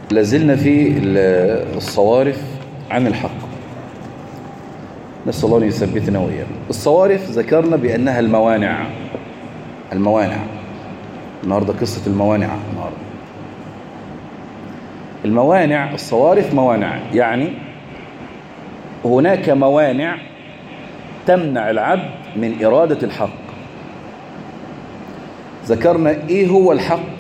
لازلنا في الصوارف عن الحق نسأل الله أن يثبتنا وإياكم الصوارف ذكرنا بأنها الموانع الموانع النهاردة قصة الموانع النهاردة الموانع الصوارف موانع يعني هناك موانع تمنع العبد من إرادة الحق ذكرنا إيه هو الحق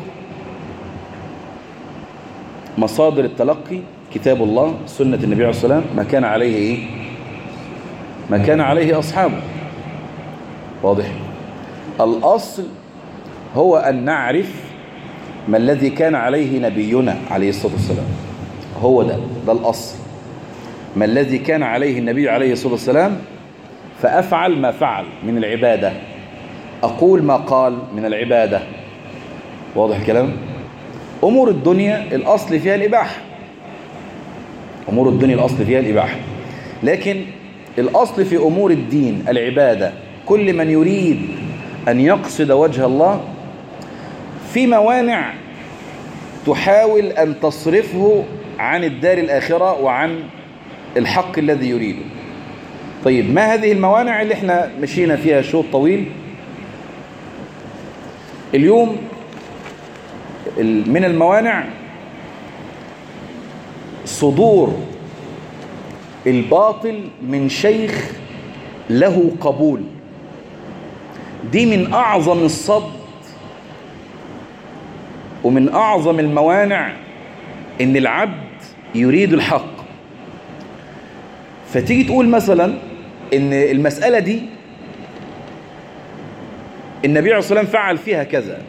مصادر التلقي كتاب الله سنة النبي عليه الصلاة والسلام ما كان عليه إيه ما كان عليه أصحابه واضح الأصل هو أن نعرف ما الذي كان عليه نبينا عليه الصلاة والسلام هو ده ده الأصل ما الذي كان عليه النبي عليه الصلاة والسلام فأفعل ما فعل من العبادة أقول ما قال من العبادة واضح الكلام أمور الدنيا الأصل فيها الإباحة أمور الدنيا الأصل فيها الإباحة لكن الأصل في أمور الدين العبادة كل من يريد أن يقصد وجه الله في موانع تحاول أن تصرفه عن الدار الآخرة وعن الحق الذي يريده طيب ما هذه الموانع اللي احنا مشينا فيها شوط طويل اليوم من الموانع صدور الباطل من شيخ له قبول دي من أعظم الصد ومن أعظم الموانع إن العبد يريد الحق فتيجي تقول مثلا إن المسألة دي النبي عليه الصلاة والسلام فعل فيها كذا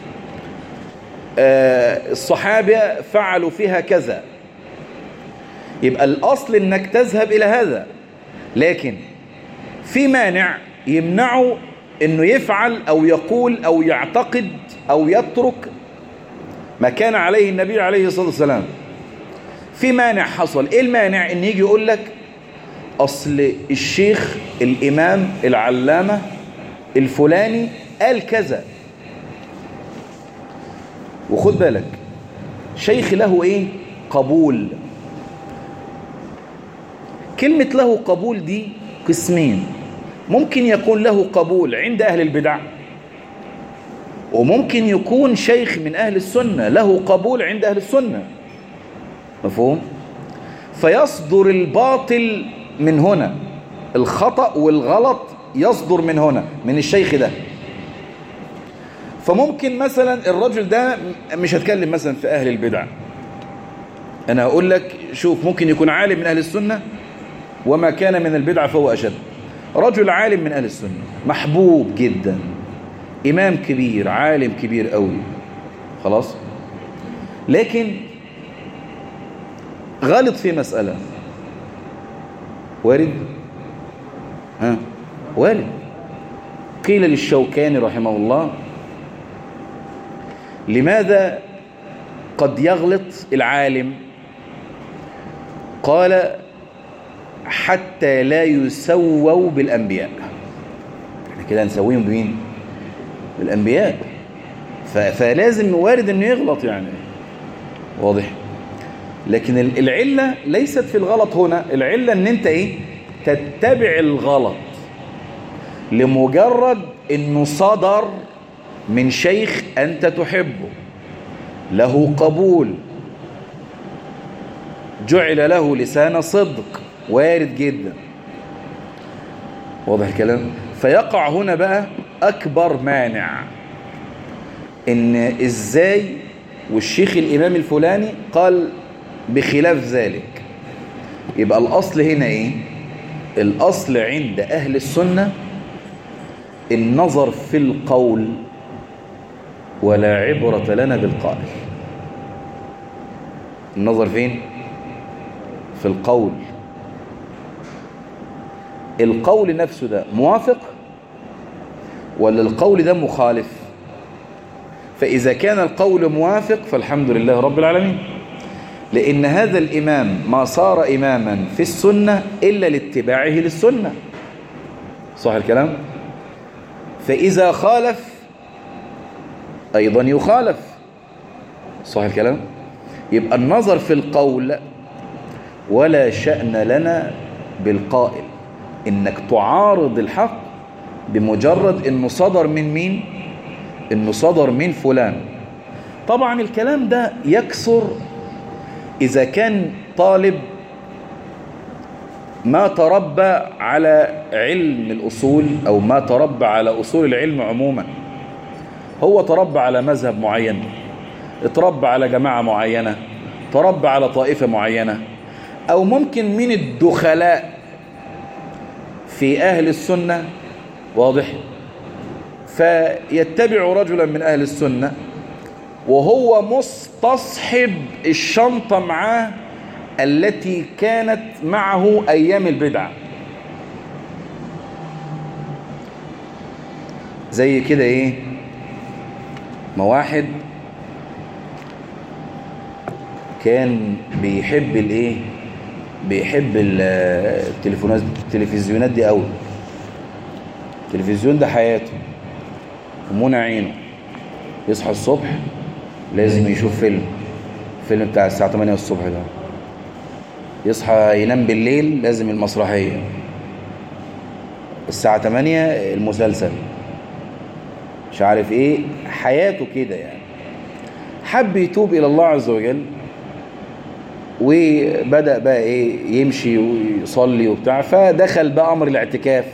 الصحابة فعلوا فيها كذا يبقى الأصل إنك تذهب إلى هذا لكن في مانع يمنعه إنه يفعل أو يقول أو يعتقد أو يترك ما كان عليه النبي عليه الصلاة والسلام في مانع حصل إيه المانع إن يجي يقول لك أصل الشيخ الإمام العلامة الفلاني قال كذا وخد بالك شيخ له ايه قبول كلمة له قبول دي قسمين ممكن يكون له قبول عند أهل البدع وممكن يكون شيخ من أهل السنة له قبول عند أهل السنة مفهوم؟ فيصدر الباطل من هنا الخطأ والغلط يصدر من هنا من الشيخ ده فممكن مثلا الرجل ده مش هتكلم مثلا في أهل البدع أنا هقول لك شوف ممكن يكون عالم من أهل السنة وما كان من البدع فهو أشد رجل عالم من أهل السنة محبوب جدا إمام كبير عالم كبير قوي خلاص لكن غلط في مسألة وارد ها وارد قيل للشوكاني رحمه الله لماذا قد يغلط العالم قال حتى لا يسووا بالأنبياء احنا كده نسويهم بمين بالأنبياء فلازم وارد انه يغلط يعني واضح لكن العلة ليست في الغلط هنا العلة ان انت ايه تتبع الغلط لمجرد انه صدر من شيخ أنت تحبه له قبول جعل له لسان صدق وارد جدا واضح الكلام فيقع هنا بقى أكبر مانع إن إزاي والشيخ الإمام الفلاني قال بخلاف ذلك يبقى الأصل هنا إيه الأصل عند أهل السنة النظر في القول ولا عبرة لنا بالقائل النظر فين في القول القول نفسه ده موافق ولا القول ده مخالف فإذا كان القول موافق فالحمد لله رب العالمين لأن هذا الإمام ما صار إماما في السنة إلا لاتباعه للسنة صح الكلام فإذا خالف أيضا يخالف صح الكلام يبقى النظر في القول ولا شأن لنا بالقائل انك تعارض الحق بمجرد انه صدر من مين انه صدر من فلان طبعا الكلام ده يكثر اذا كان طالب ما تربى على علم الأصول أو ما تربى على أصول العلم عموما هو تربى على مذهب معين اتربى على جماعة معينة تربى على طائفة معينة أو ممكن من الدخلاء في أهل السنة واضح فيتبع رجلا من أهل السنة وهو مستصحب الشنطة معاه التي كانت معه أيام البدعة زي كده إيه ما واحد كان بيحب الايه بيحب التليفونات التلفزيونات دي قوي التلفزيون ده حياته ومنى عينه يصحى الصبح لازم يشوف فيلم فيلم بتاع الساعة 8 الصبح ده يصحى ينام بالليل لازم المسرحية الساعة 8 المسلسل مش عارف ايه حياته كده يعني حب يتوب الى الله عز وجل وبدأ بقى ايه يمشي ويصلي وبتاع فدخل بقى امر الاعتكاف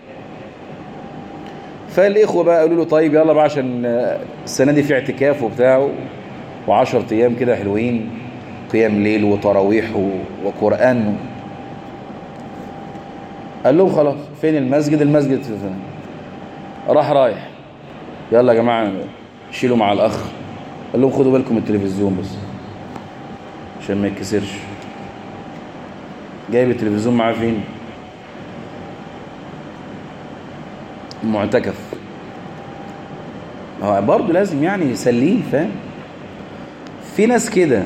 فالاخوه بقى قالوا له طيب يلا بقى عشان السنه دي في اعتكاف وبتاع و10 ايام كده حلوين قيام ليل وتراويح وقران قال لهم خلاص فين المسجد المسجد راح رايح يلا يا جماعه شيلوا مع الاخ قال لهم خدوا بالكم التلفزيون بس عشان ما يتكسرش جايب التلفزيون معاه فين معتكف هو برضه لازم يعني يسليه فاهم في ناس كده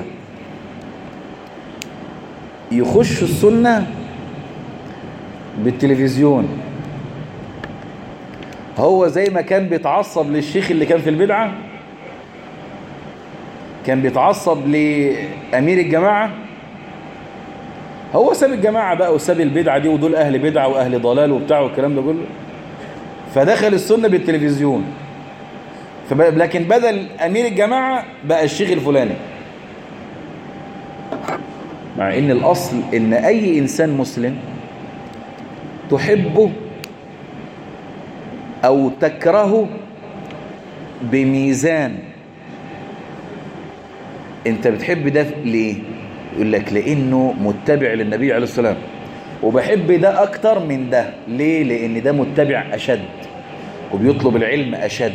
يخش السنة بالتلفزيون هو زي ما كان بيتعصب للشيخ اللي كان في البدعة كان بيتعصب لأمير الجماعة هو ساب الجماعة بقى وساب البدعة دي ودول أهل بدعة وأهل ضلال وبتاع والكلام ده كله فدخل السنة بالتلفزيون لكن بدل أمير الجماعة بقى الشيخ الفلاني مع ان الأصل ان أي إنسان مسلم تحبه أو تكرهه بميزان انت بتحب ده ليه يقول لك لانه متبع للنبي عليه السلام وبحب ده اكتر من ده ليه لان ده متبع اشد وبيطلب العلم اشد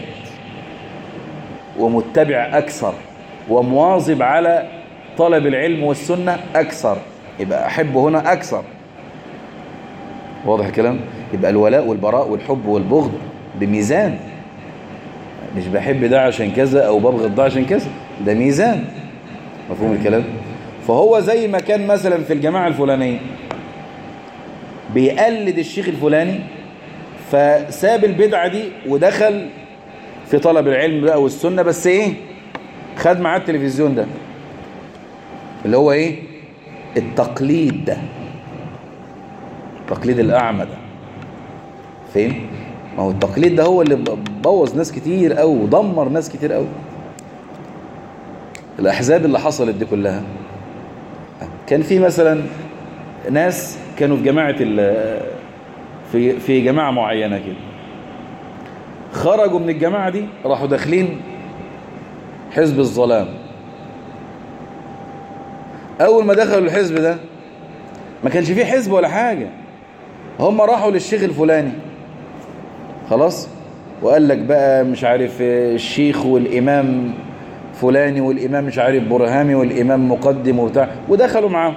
ومتبع اكثر ومواظب على طلب العلم والسنة اكثر يبقى احبه هنا اكثر واضح الكلام يبقى الولاء والبراء والحب والبغض بميزان مش بحب ده عشان كذا او ببغض ده عشان كذا ده ميزان مفهوم الكلام فهو زي ما كان مثلا في الجماعة الفلانية بيقلد الشيخ الفلاني فساب البدعة دي ودخل في طلب العلم بقى والسنة بس ايه خد معاه التلفزيون ده اللي هو ايه التقليد ده التقليد الأعمى ده فين ما هو التقليد ده هو اللي بوظ ناس كتير قوي ودمر ناس كتير قوي الأحزاب اللي حصلت دي كلها كان في مثلا ناس كانوا في جماعة في في جماعة معينة كده خرجوا من الجماعة دي راحوا داخلين حزب الظلام أول ما دخلوا الحزب ده ما كانش فيه حزب ولا حاجة هم راحوا للشيخ الفلاني خلاص وقال لك بقى مش عارف الشيخ والإمام فلاني والإمام مش عارف برهامي والإمام مقدم وبتاع ودخلوا معاه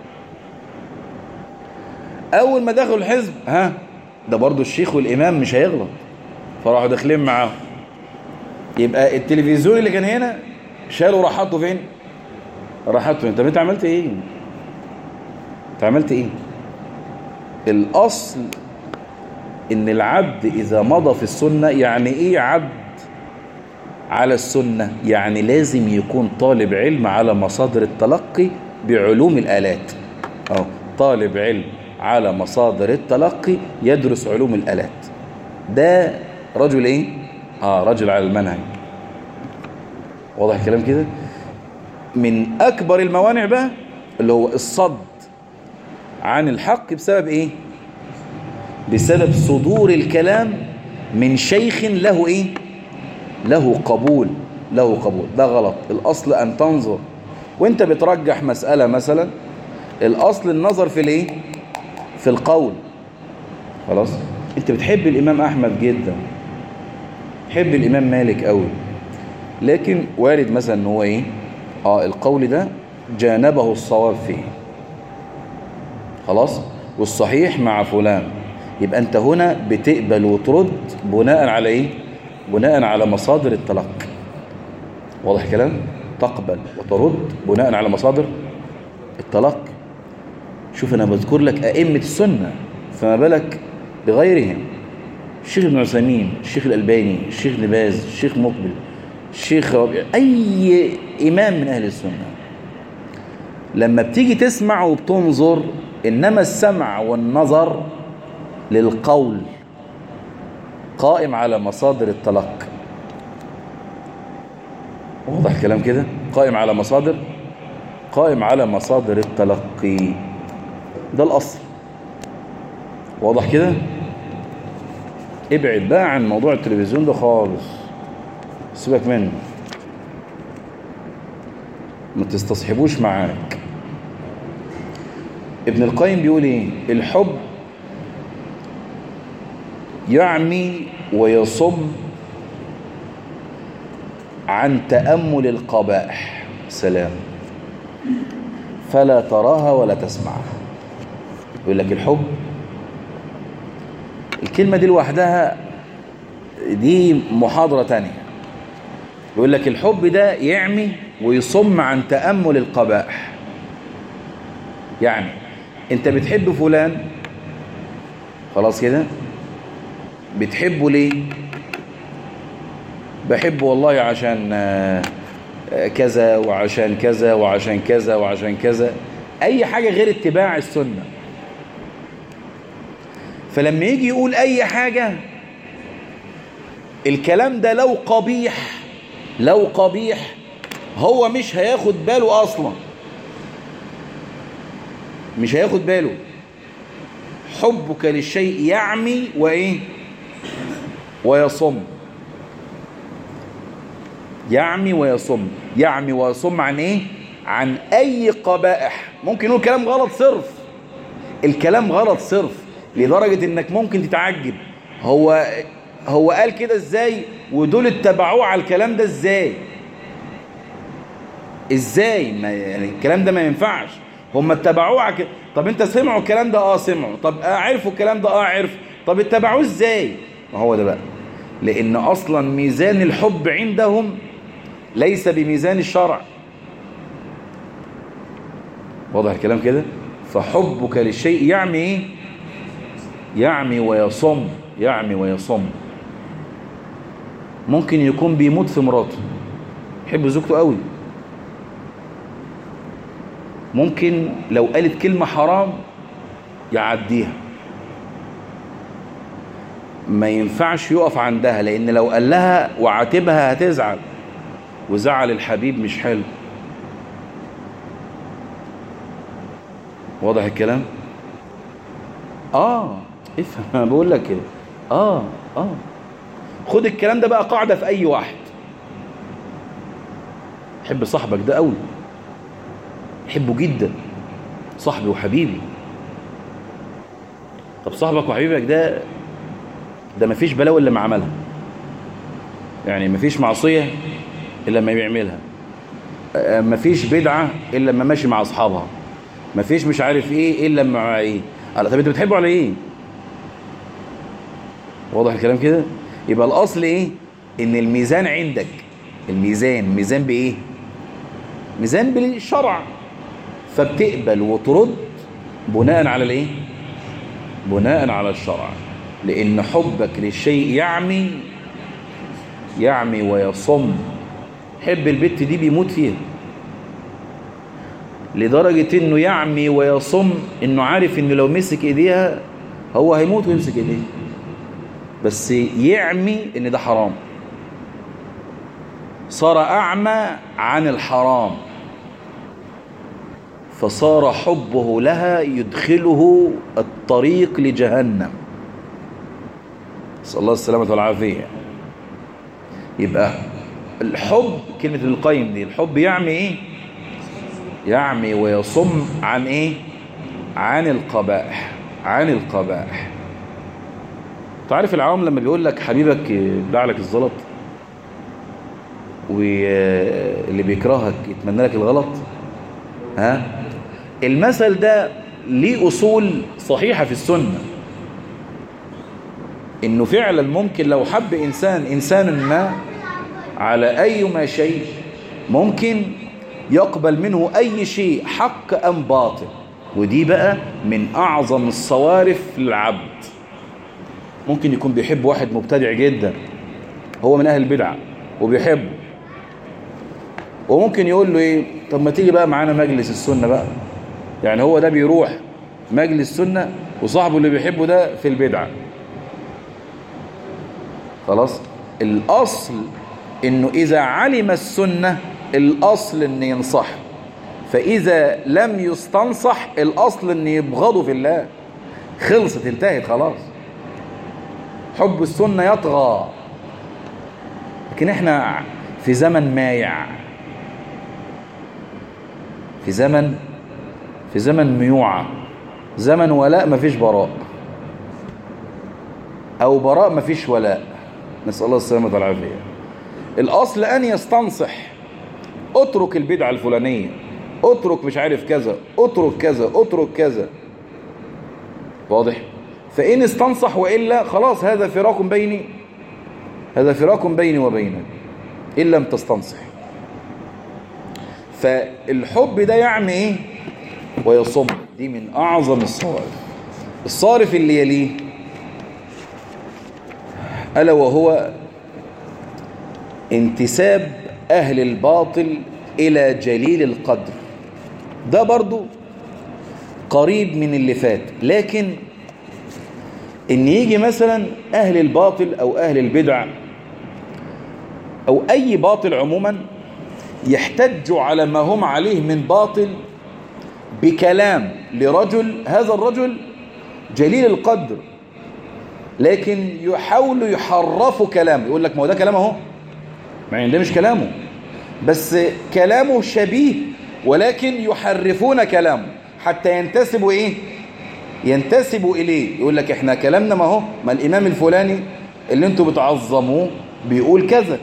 أول ما دخلوا الحزب ها ده برضو الشيخ والإمام مش هيغلط فراحوا داخلين معاه يبقى التلفزيون اللي كان هنا شالوا راح حطوا فين راح حطوا فين طب انت عملت ايه انت عملت ايه الاصل ان العبد اذا مضى في السنة يعني ايه عبد على السنة يعني لازم يكون طالب علم على مصادر التلقي بعلوم الآلات أو طالب علم على مصادر التلقي يدرس علوم الآلات ده رجل ايه اه رجل على المنهج واضح الكلام كده من اكبر الموانع بقى اللي هو الصد عن الحق بسبب ايه بسبب صدور الكلام من شيخ له ايه له قبول له قبول ده غلط الاصل ان تنظر وانت بترجح مسألة مثلا الاصل النظر في الايه في القول خلاص انت بتحب الامام احمد جدا تحب الامام مالك قوي لكن وارد مثلا ان هو ايه اه القول ده جانبه الصواب فيه خلاص والصحيح مع فلان يبقى انت هنا بتقبل وترد بناء على ايه بناء على مصادر التلقي واضح الكلام تقبل وترد بناء على مصادر التلقي شوف انا بذكر لك ائمه السنه فما بالك بغيرهم الشيخ ابن عثيمين الشيخ الالباني الشيخ ابن باز الشيخ مقبل الشيخ ربيع اي امام من اهل السنه لما بتيجي تسمع وبتنظر انما السمع والنظر للقول قائم على مصادر التلقي واضح الكلام كده قائم على مصادر قائم على مصادر التلقي ده الأصل واضح كده ابعد بقى عن موضوع التلفزيون ده خالص سيبك منه ما تستصحبوش معاك ابن القيم بيقول ايه الحب يعمي ويصم عن تأمل القبائح سلام فلا تراها ولا تسمعها يقول لك الحب الكلمة دي لوحدها دي محاضرة تانية يقول لك الحب ده يعمي ويصم عن تأمل القبائح يعني انت بتحب فلان خلاص كده بتحبه ليه بحبه والله عشان كذا وعشان كذا وعشان كذا وعشان كذا اي حاجة غير اتباع السنة فلما يجي يقول اي حاجة الكلام ده لو قبيح لو قبيح هو مش هياخد باله اصلا مش هياخد باله حبك للشيء يعمي وايه ويصم يعمي ويصم يعمي ويصم عن ايه عن اي قبائح ممكن يقول كلام غلط صرف الكلام غلط صرف لدرجة انك ممكن تتعجب هو هو قال كده ازاي ودول اتبعوه على الكلام ده ازاي ازاي ما يعني الكلام ده ما ينفعش هم اتبعوه على كده طب انت سمعوا الكلام ده اه سمعوا طب آه عرفوا الكلام ده اه عرف طب اتبعوه ازاي ما هو ده بقى لان اصلا ميزان الحب عندهم ليس بميزان الشرع واضح الكلام كده فحبك للشيء يعمي ايه يعمي ويصم يعمي ويصم ممكن يكون بيموت في مراته يحب زوجته قوي ممكن لو قالت كلمة حرام يعديها ما ينفعش يقف عندها لان لو قال لها وعاتبها هتزعل وزعل الحبيب مش حلو واضح الكلام اه افهم انا بقول لك كده اه اه خد الكلام ده بقى قاعده في اي واحد حب صاحبك ده قوي حبه جدا صاحبي وحبيبي طب صاحبك وحبيبك ده ده مفيش بلاوي الا ما عملها يعني مفيش معصيه الا لما بيعملها مفيش بدعه الا لما ماشي مع اصحابها مفيش مش عارف ايه الا لما مع ايه على طب انت بتحبه على ايه واضح الكلام كده يبقى الاصل ايه ان الميزان عندك الميزان ميزان بايه ميزان بالشرع فبتقبل وترد بناء على الايه بناء على الشرع لان حبك للشيء يعمي يعمي ويصم حب البت دي بيموت فيها لدرجة انه يعمي ويصم انه عارف انه لو مسك ايديها هو هيموت ويمسك ايديها بس يعمي ان ده حرام صار اعمى عن الحرام فصار حبه لها يدخله الطريق لجهنم نسأل الله السلامة والعافية يبقى الحب كلمة ابن القيم دي الحب يعمي ايه يعمي ويصم عن ايه عن القبائح عن القبائح تعرف العوام لما بيقول لك حبيبك يبلع لك الزلط واللي بيكرهك يتمنى لك الغلط ها المثل ده ليه أصول صحيحة في السنة إنه فعلا ممكن لو حب إنسان إنسان ما على أي ما شيء ممكن يقبل منه أي شيء حق أم باطل ودي بقى من أعظم الصوارف للعبد ممكن يكون بيحب واحد مبتدع جدا هو من أهل البدعة وبيحبه وممكن يقول له ايه طب ما تيجي بقى معانا مجلس السنة بقى يعني هو ده بيروح مجلس سنة وصاحبه اللي بيحبه ده في البدعة خلاص الأصل انه اذا علم السنة الاصل ان ينصح فاذا لم يستنصح الاصل ان يبغضه في الله خلصت انتهت خلاص حب السنة يطغى لكن احنا في زمن مايع في زمن في زمن ميوعة زمن ولاء مفيش براء او براء مفيش ولاء نسأل الله السلامة والعافية الاصل ان يستنصح اترك البدعة الفلانية اترك مش عارف كذا اترك كذا اترك كذا واضح فإن استنصح وإلا خلاص هذا فراق بيني هذا فراق بيني وبينك إن لم تستنصح فالحب ده يعمي إيه ويصب دي من أعظم الصوارف الصارف اللي يليه ألا وهو انتساب أهل الباطل إلى جليل القدر ده برضو قريب من اللي فات لكن ان يجي مثلا اهل الباطل او اهل البدع او اي باطل عموما يحتجوا على ما هم عليه من باطل بكلام لرجل هذا الرجل جليل القدر لكن يحاولوا يحرفوا كلامه يقول لك ما هو ده كلامه اهو مع ان ده مش كلامه بس كلامه شبيه ولكن يحرفون كلامه حتى ينتسبوا ايه ينتسبوا اليه يقول لك احنا كلامنا ما هو ما الامام الفلاني اللي انتوا بتعظموه بيقول كذا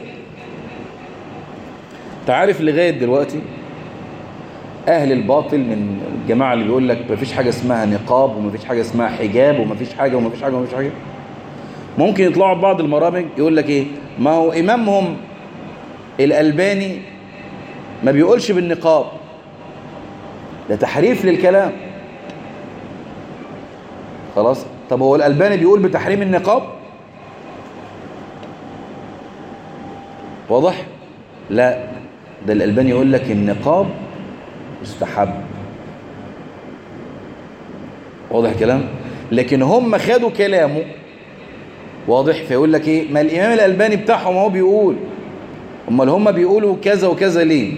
تعرف لغايه دلوقتي اهل الباطل من الجماعه اللي بيقول لك مفيش حاجه اسمها نقاب ومفيش حاجه اسمها حجاب ومفيش حاجه ومفيش حاجه ومفيش حاجه ممكن يطلعوا بعض البرامج يقول لك ايه ما هو امامهم الالباني ما بيقولش بالنقاب ده تحريف للكلام خلاص طب هو الألباني بيقول بتحريم النقاب واضح لا ده الألباني يقول لك النقاب مستحب واضح كلام لكن هم خدوا كلامه واضح فيقول لك ايه ما الإمام الألباني بتاعهم هو بيقول امال هم بيقولوا كذا وكذا ليه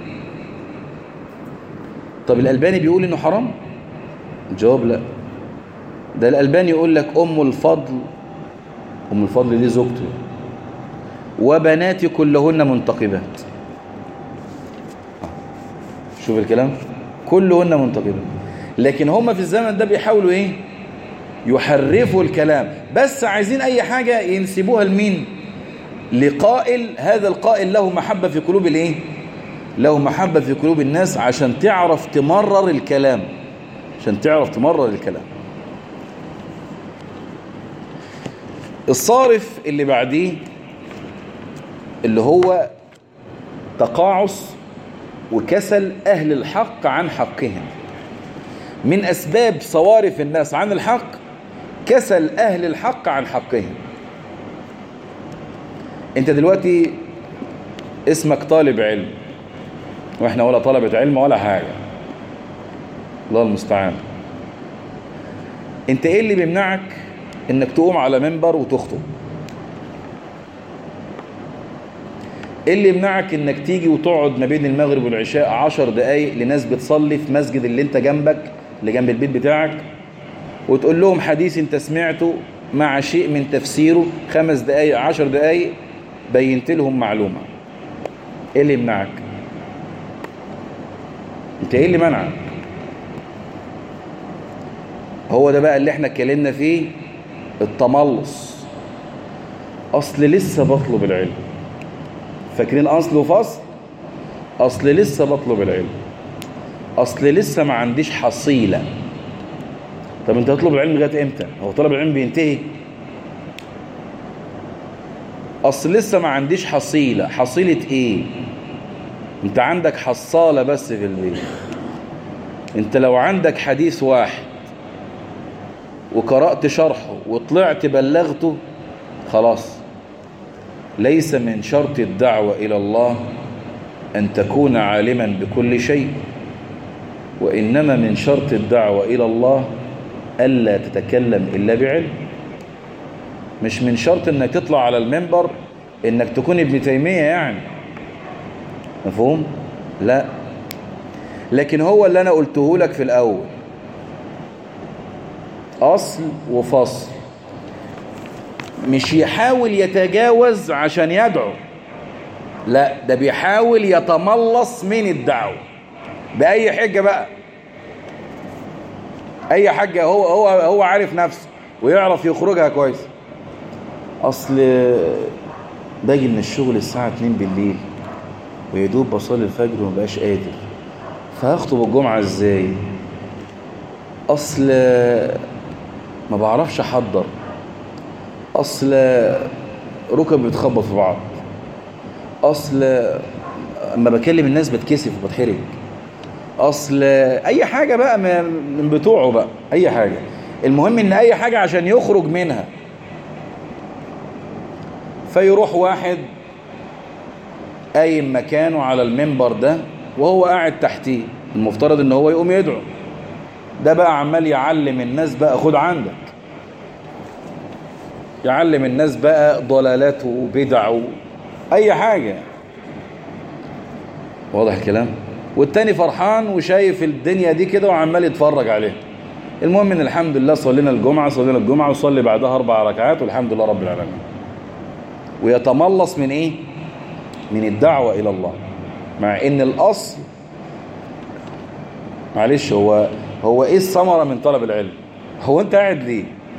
طب الألباني بيقول انه حرام الجواب لا ده الألباني يقول لك أم الفضل أم الفضل دي زوجته وبناتي كلهن منتقبات شوف الكلام كلهن منتقبات لكن هم في الزمن ده بيحاولوا ايه يحرفوا الكلام بس عايزين اي حاجة ينسبوها لمين لقائل هذا القائل له محبة في قلوب الايه له محبة في قلوب الناس عشان تعرف تمرر الكلام عشان تعرف تمرر الكلام الصارف اللي بعديه اللي هو تقاعس وكسل أهل الحق عن حقهم من أسباب صوارف الناس عن الحق كسل أهل الحق عن حقهم انت دلوقتي اسمك طالب علم واحنا ولا طلبة علم ولا حاجة الله المستعان انت ايه اللي بيمنعك انك تقوم على منبر وتخطب ايه اللي يمنعك انك تيجي وتقعد ما بين المغرب والعشاء عشر دقايق لناس بتصلي في مسجد اللي انت جنبك اللي جنب البيت بتاعك وتقول لهم حديث انت سمعته مع شيء من تفسيره خمس دقايق عشر دقايق بينت لهم معلومة ايه اللي يمنعك انت ايه اللي منعك هو ده بقى اللي احنا اتكلمنا فيه التملص اصل لسه بطلب العلم فاكرين اصل وفصل اصل لسه بطلب العلم اصل لسه ما عنديش حصيلة طب انت هتطلب العلم لغايه امتى هو طلب العلم بينتهي اصل لسه ما عنديش حصيلة حصيلة ايه انت عندك حصالة بس في البيت انت لو عندك حديث واحد وقرأت شرحه وطلعت بلغته خلاص ليس من شرط الدعوة إلى الله أن تكون عالما بكل شيء وإنما من شرط الدعوة إلى الله ألا تتكلم إلا بعلم مش من شرط أنك تطلع على المنبر أنك تكون ابن تيمية يعني مفهوم؟ لا لكن هو اللي أنا قلته لك في الأول أصل وفصل مش يحاول يتجاوز عشان يدعو لا ده بيحاول يتملص من الدعوة بأي حجة بقى أي حاجة هو هو هو عارف نفسه ويعرف يخرجها كويس أصل باجي من الشغل الساعة 2 بالليل ويدوب بصلي الفجر ومبقاش قادر فهخطب الجمعة ازاي أصل ما بعرفش أحضر أصل ركب بتخبط في بعض أصل أما بكلم الناس بتكسف وبتحرج أصل أي حاجة بقى من بتوعه بقى أي حاجة المهم إن أي حاجة عشان يخرج منها فيروح واحد قايم مكانه على المنبر ده وهو قاعد تحتيه المفترض ان هو يقوم يدعو ده بقى عمال يعلم الناس بقى خد عندك يعلم الناس بقى ضلالات وبدع اي حاجة واضح الكلام والتاني فرحان وشايف الدنيا دي كده وعمال يتفرج عليها المهم ان الحمد لله صلينا الجمعة صلينا الجمعة وصلي بعدها اربع ركعات والحمد لله رب العالمين ويتملص من ايه من الدعوة الى الله مع ان الاصل معلش هو هو ايه الثمرة من طلب العلم هو انت قاعد ليه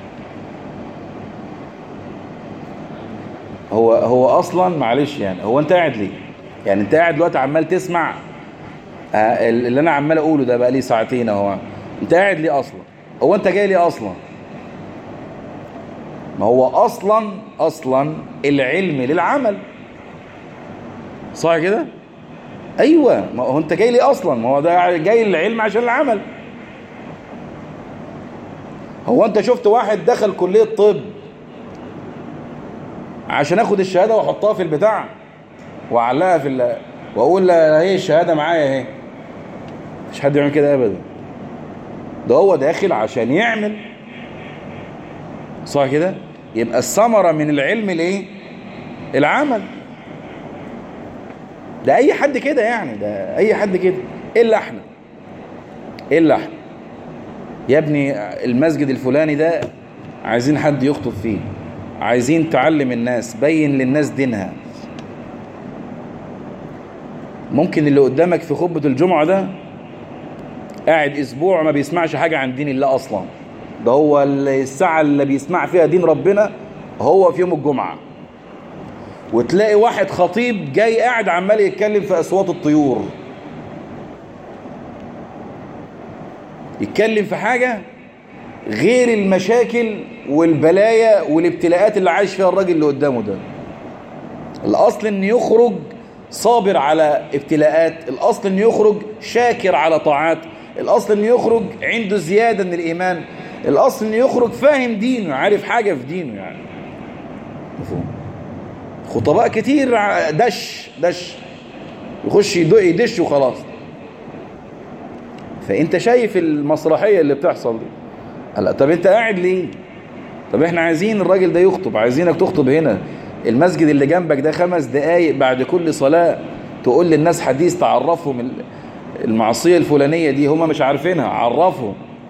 هو هو اصلا معلش يعني هو انت قاعد ليه يعني انت قاعد دلوقتي عمال تسمع آه اللي انا عمال اقوله ده بقى لي ساعتين اهو انت قاعد ليه اصلا هو انت جاي ليه اصلا ما هو اصلا اصلا العلم للعمل صح كده ايوه ما هو انت جاي ليه اصلا ما هو ده جاي العلم عشان العمل هو انت شفت واحد دخل كلية طب عشان اخد الشهادة واحطها في البتاع واعلقها في ال... واقول لا هي الشهادة معايا اهي مش حد يعمل كده ابدا ده هو داخل عشان يعمل صح كده يبقى الثمرة من العلم الايه العمل ده اي حد كده يعني ده اي حد كده الا احنا الا احنا يا ابني المسجد الفلاني ده عايزين حد يخطب فيه عايزين تعلم الناس بين للناس دينها ممكن اللي قدامك في خطبة الجمعة ده قاعد اسبوع ما بيسمعش حاجة عن دين الله اصلا ده هو الساعة اللي بيسمع فيها دين ربنا هو في يوم الجمعة وتلاقي واحد خطيب جاي قاعد عمال يتكلم في أصوات الطيور يتكلم في حاجة غير المشاكل والبلايا والابتلاءات اللي عايش فيها الراجل اللي قدامه ده الأصل أن يخرج صابر على ابتلاءات الأصل أن يخرج شاكر على طاعات الأصل أن يخرج عنده زيادة من الإيمان الأصل أن يخرج فاهم دينه عارف حاجة في دينه يعني مفهوم خطباء كتير ع- دش دش يخش يدق يدش وخلاص فانت شايف المسرحيه اللي بتحصل دي هلا طب انت قاعد ليه طب احنا عايزين الراجل ده يخطب عايزينك تخطب هنا المسجد اللي جنبك ده خمس دقايق بعد كل صلاة تقول للناس حديث تعرفهم ال- المعصية الفلانية دي هم مش عارفينها عرفهم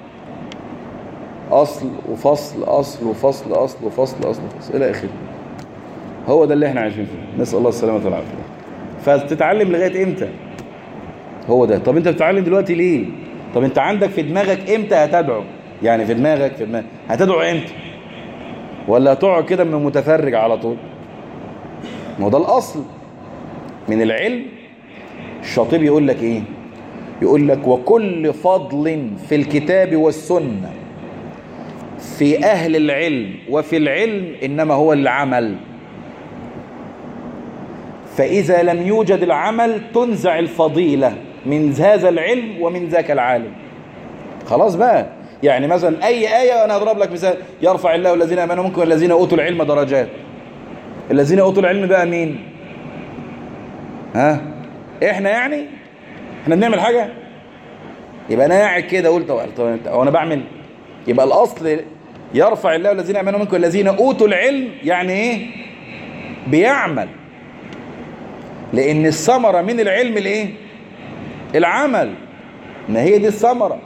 أصل وفصل أصل وفصل أصل وفصل أصل وفصل إلى آخره هو ده اللي احنا عايشين فيه نسأل الله السلامة والعافية فتتعلم لغاية امتى هو ده طب انت بتتعلم دلوقتي ليه طب انت عندك في دماغك امتى هتدعو يعني في دماغك في دماغك هتدعو امتى ولا هتقعد كده من متفرج على طول ما هو ده الاصل من العلم الشاطبي يقول لك ايه يقول لك وكل فضل في الكتاب والسنة في أهل العلم وفي العلم إنما هو العمل فإذا لم يوجد العمل تنزع الفضيلة من هذا العلم ومن ذاك العالم خلاص بقى يعني مثلا أي آية أنا أضرب لك مثال يرفع الله الذين آمنوا منكم والذين أوتوا العلم درجات الذين أوتوا العلم بقى مين ها إحنا يعني إحنا بنعمل حاجة يبقى أنا قاعد كده قلت طب هو أنا بعمل يبقى الأصل يرفع الله الذين آمنوا منكم والذين أوتوا العلم يعني إيه بيعمل لأن الثمرة من العلم الإيه العمل ما هي دي الثمرة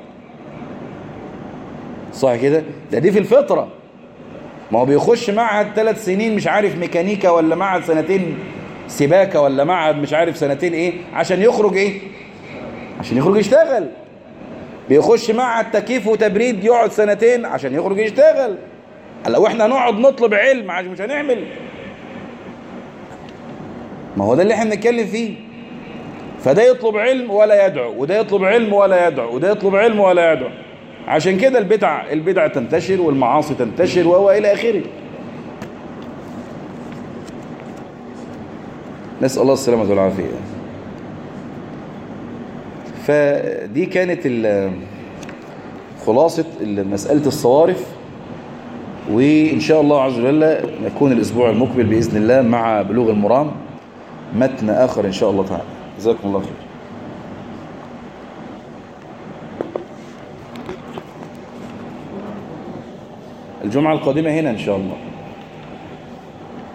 صح كده ده دي في الفطرة ما هو بيخش معهد ثلاث سنين مش عارف ميكانيكا ولا معهد سنتين سباكة ولا معهد مش عارف سنتين ايه عشان يخرج ايه عشان يخرج يشتغل بيخش معهد تكييف وتبريد يقعد سنتين عشان يخرج يشتغل لو احنا نقعد نطلب علم عشان مش هنعمل ما هو ده اللي احنا بنتكلم فيه فده يطلب علم ولا يدعو وده يطلب علم ولا يدعو وده يطلب علم ولا يدعو عشان كده البدع البدع تنتشر والمعاصي تنتشر وهو الى اخره نسال الله السلامه والعافيه فدي كانت خلاصه مساله الصوارف وان شاء الله عز وجل نكون الاسبوع المقبل باذن الله مع بلوغ المرام متن اخر ان شاء الله تعالى جزاكم الله خير الجمعة القادمة هنا إن شاء الله